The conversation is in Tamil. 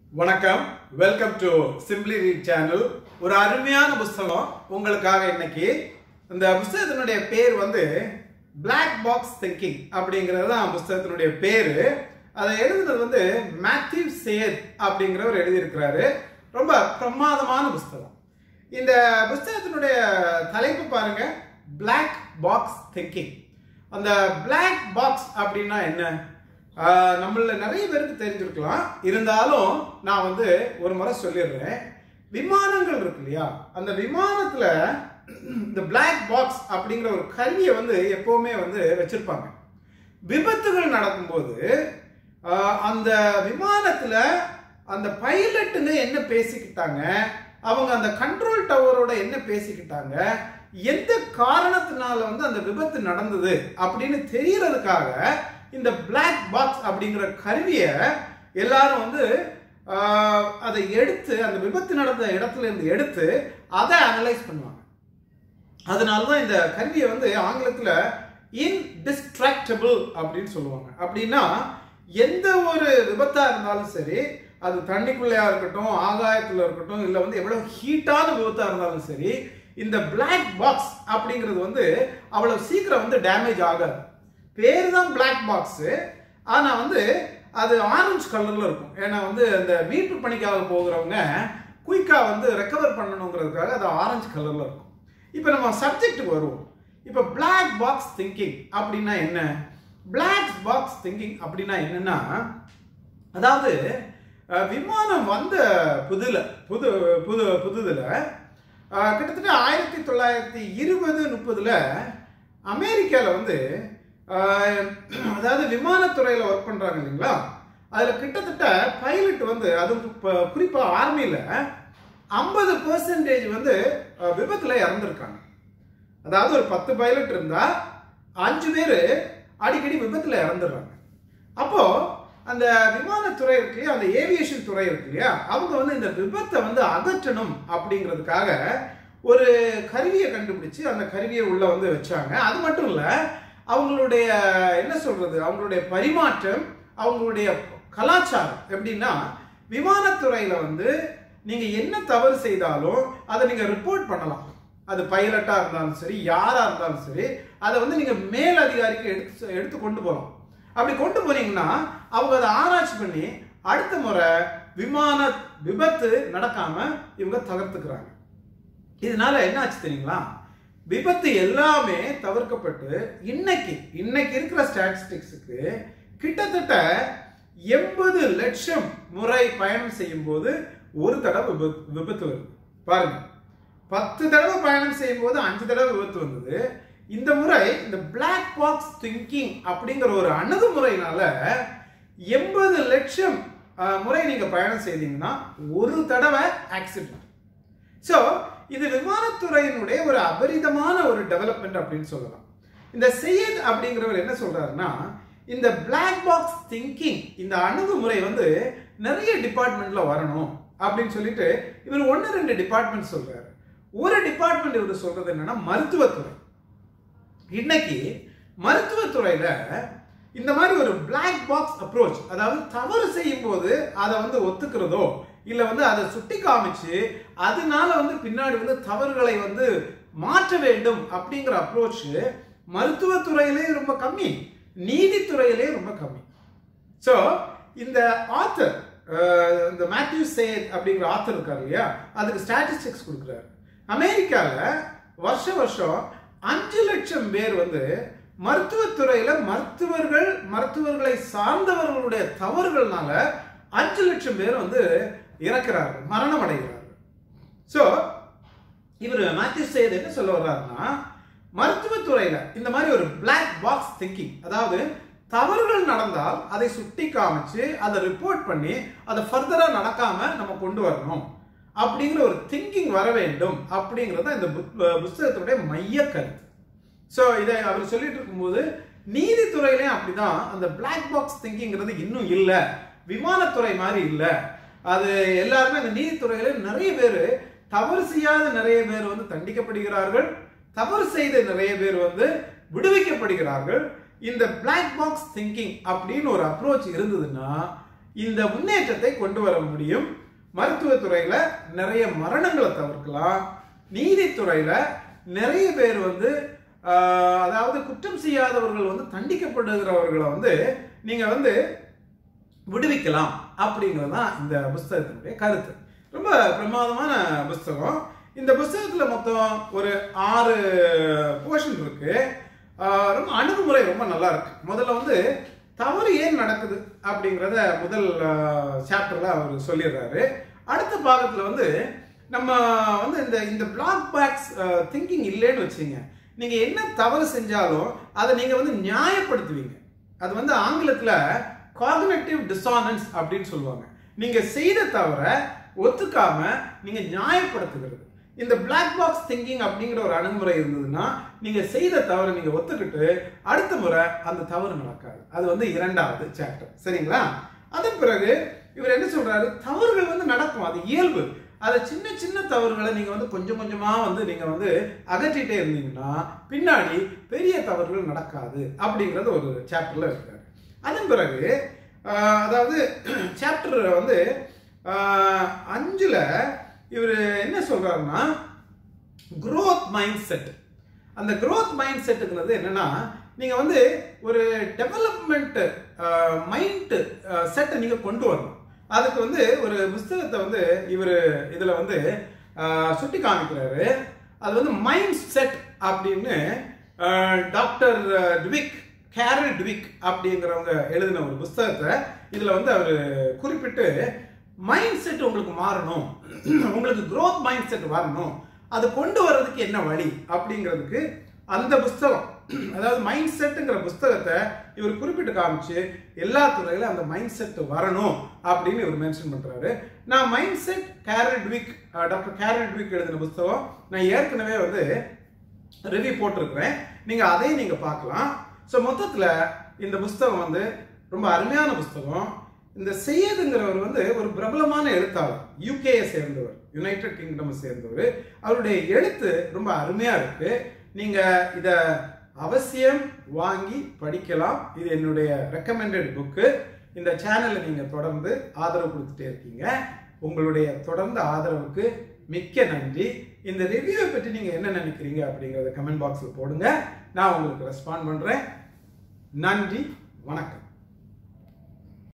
வணக்கம் welcome to simply read channel ஒரு அருமையான புஸ்தகம் உங்களுக்காக இன்னைக்கு இந்த புஸ்தகத்தினுடைய பேர் வந்து Black பாக்ஸ் திங்கிங் அப்படிங்கிறது தான் புஸ்தகத்தினுடைய பேரு அதை எழுதுனது வந்து மேத்யூ சேத் அப்படிங்கிறவர் எழுதியிருக்கிறாரு ரொம்ப பிரமாதமான புஸ்தகம் இந்த புஸ்தகத்தினுடைய தலைப்பு பாருங்க Black பாக்ஸ் திங்கிங் அந்த Black பாக்ஸ் அப்படின்னா என்ன ஆஹ் நம்மள நிறைய பேருக்கு தெரிஞ்சிருக்கலாம் இருந்தாலும் நான் வந்து ஒரு முறை சொல்லிடுறேன் விமானங்கள் இருக்கு இல்லையா அந்த விமானத்துல இந்த Black பாக்ஸ் அப்படிங்கிற ஒரு கருவியை வந்து எப்பவுமே வந்து வச்சிருப்பாங்க விபத்துகள் நடக்கும்போது ஆஹ் அந்த விமானத்துல அந்த பைலட்டுங்க என்ன பேசிக்கிட்டாங்க அவங்க அந்த கண்ட்ரோல் டவரோட என்ன பேசிக்கிட்டாங்க எந்த காரணத்தினால வந்து அந்த விபத்து நடந்தது அப்படின்னு தெரியறதுக்காக இந்த Black பாக்ஸ் அப்படிங்கிற கருவியை எல்லாரும் வந்து ஆஹ், அதை எடுத்து அந்த விபத்து நடந்த இடத்துல இருந்து எடுத்து அதை அனலைஸ் பண்ணுவாங்க அதனால தான் இந்த கருவியை வந்து ஆங்கிலத்தில் இன்டிஸ்ட்ராக்டபிள் அப்படின்னு சொல்லுவாங்க அப்படின்னா எந்த ஒரு விபத்தா இருந்தாலும் சரி அது தண்ணிக்குள்ளையா இருக்கட்டும் ஆகாயத்தில் இருக்கட்டும் இல்லை வந்து எவ்வளவு ஹீட்டான விபத்தா இருந்தாலும் சரி இந்த Black பாக்ஸ் அப்படிங்கிறது வந்து அவ்வளவு சீக்கிரம் வந்து டேமேஜ் ஆகாது பேர் தான் Black பாக்ஸ் ஆனா வந்து அது ஆரஞ்சு கலர்ல இருக்கும் ஏன்னா வந்து அந்த மீட்பு பணிக்காக போகிறவங்க குயிக்கா வந்து ரெக்கவர் பண்ணணுங்கிறதுக்காக அது ஆரஞ்சு கலர்ல இருக்கும் இப்போ நம்ம சப்ஜெக்ட்டுக்கு வருவோம் இப்போ Black பாக்ஸ் திங்கிங் அப்படின்னா என்ன Black பாக்ஸ் திங்கிங் அப்படின்னா என்னன்னா அதாவது அஹ், விமானம் வந்த புதுல புது புது புதுதுல அஹ், கிட்டத்தட்ட ஆயிரத்தி தொள்ளாயிரத்தி இருபது முப்பதுல அமெரிக்காவில் வந்து அஹ், அதாவது விமானத்துறையில் ஒர்க் பண்றாங்க இல்லைங்களா அதில் கிட்டத்தட்ட பைலட் வந்து அதுவும் இப்போ குறிப்பாக ஆர்மியில் ஐம்பது பர்சன்டேஜ் வந்து அஹ், விபத்துல இறந்துருக்காங்க அதாவது ஒரு பத்து பைலட் இருந்தா அஞ்சு பேர் அடிக்கடி விபத்துல இறந்துடுறாங்க அப்போ அந்த விமானத்துறை இருக்கு இல்லையா அந்த ஏவியேஷன் துறை இருக்கு இல்லையா அவங்க வந்து இந்த விபத்தை வந்து அகற்றணும் அப்படிங்கிறதுக்காக ஒரு கருவியை கண்டுபிடிச்சு அந்த கருவியை உள்ள வந்து வச்சாங்க அது மட்டும் இல்ல அவங்களுடைய என்ன சொல்றது அவங்களுடைய பரிமாற்றம் அவங்களுடைய கலாச்சாரம் எப்படின்னா விமானத்துறையில வந்து நீங்க என்ன தவறு செய்தாலும் அதை நீங்க ரிப்போர்ட் பண்ணலாம் அது பைலட்டா இருந்தாலும் சரி யாரா இருந்தாலும் சரி அதை வந்து நீங்க மேல் அதிகாரிக்கு எடுத்து எடுத்து கொண்டு போகலாம் அப்படி கொண்டு போனீங்கன்னா அவங்க அதை ஆராய்ச்சி பண்ணி அடுத்த முறை விமான விபத்து நடக்காம இவங்க தகர்த்துக்கிறாங்க இதனால என்ன ஆச்சு தெரியுங்களா விபத்து எல்லாமே தவிர்க்கப்பட்டு இன்னைக்கு இன்னைக்கு இருக்கிற ஸ்டாட்டிஸ்டிக்ஸுக்கு கிட்டத்தட்ட எண்பது லட்சம் முறை பயணம் செய்யும் போது ஒரு தடவை விபத்து விபத்து வருது பாருங்க பத்து தடவை பயணம் செய்யும் போது அஞ்சு தடவை விபத்து வந்தது இந்த முறை இந்த Black பாக்ஸ் திங்கிங் அப்படிங்கிற ஒரு அணுகுமுறையினால எண்பது லட்சம் அஹ், முறை நீங்க பயணம் செய்தீங்கன்னா ஒரு தடவை ஆக்சிடென்ட் ஸோ இது விமானத்துறையினுடைய ஒரு அபரிதமான ஒரு டெவலப்மெண்ட் அப்படின்னு சொல்லலாம் இந்த செய்யத் அப்படிங்கிறவர் என்ன சொல்றாருன்னா இந்த Black பாக்ஸ் திங்கிங் இந்த அணுகுமுறை வந்து நிறைய டிபார்ட்மெண்ட்ல வரணும் அப்படின்னு சொல்லிட்டு இவர் ஒன்று ரெண்டு டிபார்ட்மெண்ட் சொல்றாரு ஒரு டிபார்ட்மெண்ட் இவர் சொல்றது என்னன்னா மருத்துவத்துறை இன்னைக்கு மருத்துவத்துறையில இந்த மாதிரி ஒரு Black பாக்ஸ் அப்ரோச் அதாவது தவறு செய்யும் போது அதை வந்து ஒத்துக்கிறதோ இல்ல வந்து அதை சுட்டி காமிச்சு அதனால வந்து பின்னாடி வந்து தவறுகளை வந்து மாற்ற வேண்டும் அப்படிங்கிற அப்ரோச் மருத்துவத்துறையிலே ரொம்ப கம்மி நீதித்துறையிலே ரொம்ப கம்மி ஸோ இந்த ஆத்தர் இந்த மேத்யூ சேத் அப்படிங்கிற ஆத்தர் இருக்கார் இல்லையா அதுக்கு ஸ்டாட்டிஸ்டிக்ஸ் கொடுக்குறாரு அமெரிக்காவில் வருஷ வருஷம் அஞ்சு லட்சம் பேர் வந்து மருத்துவத்துறையில மருத்துவர்கள் மருத்துவர்களை சார்ந்தவர்களுடைய தவறுகள்னால அஞ்சு லட்சம் பேர் வந்து இறக்கிறார்கள் மரணம் அடைகிறார்கள் ஸோ இவர் மேத்யூ சேத் என்ன சொல்ல வர்றாருன்னா மருத்துவத்துறையில இந்த மாதிரி ஒரு Black பாக்ஸ் திங்கிங் அதாவது தவறுகள் நடந்தால் அதை சுட்டி காமிச்சு அதை ரிப்போர்ட் பண்ணி அதை ஃபர்தரா நடக்காம நம்ம கொண்டு வரணும் அப்படிங்கிற ஒரு திங்கிங் வர வேண்டும் அப்படிங்கிறது தான் இந்த புத்- புஸ்தகத்தினுடைய மைய கருத்து ஸோ இதை அவர் சொல்லிட்டு இருக்கும்போது நீதித்துறையிலையும் அப்படிதான் அந்த Black பாக்ஸ் திங்கிங்கிறது இன்னும் இல்லை விமானத்துறை மாதிரி இல்லை அது எல்லாருமே அந்த நீதித்துறையில நிறைய பேர் தவறு செய்யாத நிறைய பேர் வந்து தண்டிக்கப்படுகிறார்கள் தவறு செய்த நிறைய பேர் வந்து விடுவிக்கப்படுகிறார்கள் இந்த Black பாக்ஸ் திங்கிங் அப்படின்னு ஒரு அப்ரோச் இருந்ததுன்னா இந்த முன்னேற்றத்தை கொண்டு வர முடியும் மருத்துவத்துறையில நிறைய மரணங்களை தவிர்க்கலாம் நீதித்துறையில நிறைய பேர் வந்து ஆஹ், அதாவது குற்றம் செய்யாதவர்கள் வந்து தண்டிக்கப்படுகிறவர்களை வந்து நீங்க வந்து விடுவிக்கலாம் அப்படிங்கிறது தான் இந்த புஸ்தகத்தினுடைய கருத்து ரொம்ப பிரமாதமான புஸ்தகம் இந்த புஸ்தகத்துல மொத்தம் ஒரு ஆறு போர்ஷன் இருக்கு ஆஹ் ரொம்ப அணுகுமுறை ரொம்ப நல்லா இருக்கு முதல்ல வந்து தவறு ஏன் நடக்குது அப்படிங்கிறத முதல் சாப்டர்ல அவர் சொல்லிடுறாரு அடுத்த பாகத்துல வந்து நம்ம வந்து இந்த இந்த பிளாக் பேக்ஸ் திங்கிங் இல்லைன்னு வச்சுங்க நீங்க என்ன தவறு செஞ்சாலும் அதை நீங்க வந்து நியாயப்படுத்துவீங்க அது வந்து ஆங்கிலத்துல காக்னேட்டிவ் டிசானன்ஸ் அப்படின்னு சொல்லுவாங்க நீங்க செய்த தவிர ஒத்துக்காம நீங்க நியாயப்படுத்துகிறது இந்த பிளாக் பாக்ஸ் திங்கிங் அப்படிங்கிற ஒரு அணுகுமுறை இருந்ததுன்னா நீங்க செய்த தவறை நீங்க ஒத்துக்கிட்டு அடுத்த முறை அந்த தவறு நடக்காது அது வந்து இரண்டாவது சாப்டர் சரிங்களா அதன் பிறகு இவர் என்ன சொல்றாரு தவறுகள் வந்து நடக்கும் அது இயல்பு அதை சின்ன சின்ன தவறுகளை நீங்க வந்து கொஞ்சம் கொஞ்சமா வந்து நீங்க வந்து அகற்றிட்டே இருந்தீங்கன்னா பின்னாடி பெரிய தவறுகள் நடக்காது அப்படிங்கறது ஒரு சாப்டர்ல இருக்காரு அதன் பிறகு ஆஹ், அதாவது சாப்டர் வந்து ஆஹ், அஞ்சுல இவர் என்ன சொல்றாருன்னா growth மைண்ட் செட் அந்த growth மைண்ட் செட்டுங்கிறது என்னன்னா நீங்க வந்து ஒரு டெவலப்மெண்ட் மைண்ட் செட்டை நீங்க கொண்டு வரணும் அதுக்கு வந்து ஒரு புஸ்தகத்தை வந்து இவர் இதுல வந்து ஆஹ், சுட்டி காமிக்கிறாரு அது வந்து மைண்ட் செட் அப்படின்னு ஆஹ், டாக்டர் டுவிக் கேரல் டுவிக் அப்படிங்கிறவங்க எழுதின ஒரு புஸ்தகத்தை இதுல வந்து அவர் குறிப்பிட்டு மைண்ட் செட் உங்களுக்கு மாறணும் உங்களுக்கு growth மைண்ட் செட் வரணும் அது கொண்டு வர்றதுக்கு என்ன வழி அப்படிங்கிறதுக்கு அந்த புஸ்தகம் அதாவது மைண்ட் செட்டுங்கிற புஸ்தகத்தை இவர் குறிப்பிட்டு காமிச்சு எல்லா துறையில அந்த மைண்ட் செட் வரணும் அப்படின்னு இவர் மென்ஷன் பண்றாரு நான் mind set Carol Dweck doctor Carol Dweck எழுதின புஸ்தகம் நான் ஏற்கனவே வந்து ரிவ்யூ போட்டிருக்கிறேன் நீங்க அதையும் நீங்க பார்க்கலாம் ஸோ மொத்தத்துல இந்த புஸ்தகம் வந்து ரொம்ப அருமையான புஸ்தகம் இந்த செய்யதுங்கிறவர் வந்து ஒரு பிரபலமான எழுத்தாளர் யூகேயை சேர்ந்தவர் யுனைடெட் கிங்டம் சேர்ந்தவர் அவருடைய எழுத்து ரொம்ப அருமையா இருக்கு நீங்க இத அவசியம் வாங்கி படிக்கலாம் இது என்னுடைய ரெக்கமெண்டட் புக்கு இந்த சேனலை நீங்க தொடர்ந்து ஆதரவு கொடுத்துட்டே இருக்கீங்க உங்களுடைய தொடர்ந்த ஆதரவுக்கு மிக்க நன்றி இந்த ரிவ்யூவை பற்றி நீங்க என்ன நினைக்கிறீங்க அப்படிங்கறத கமெண்ட் பாக்ஸ்ல போடுங்க நான் உங்களுக்கு ரெஸ்பாண்ட் பண்றேன் நன்றி வணக்கம்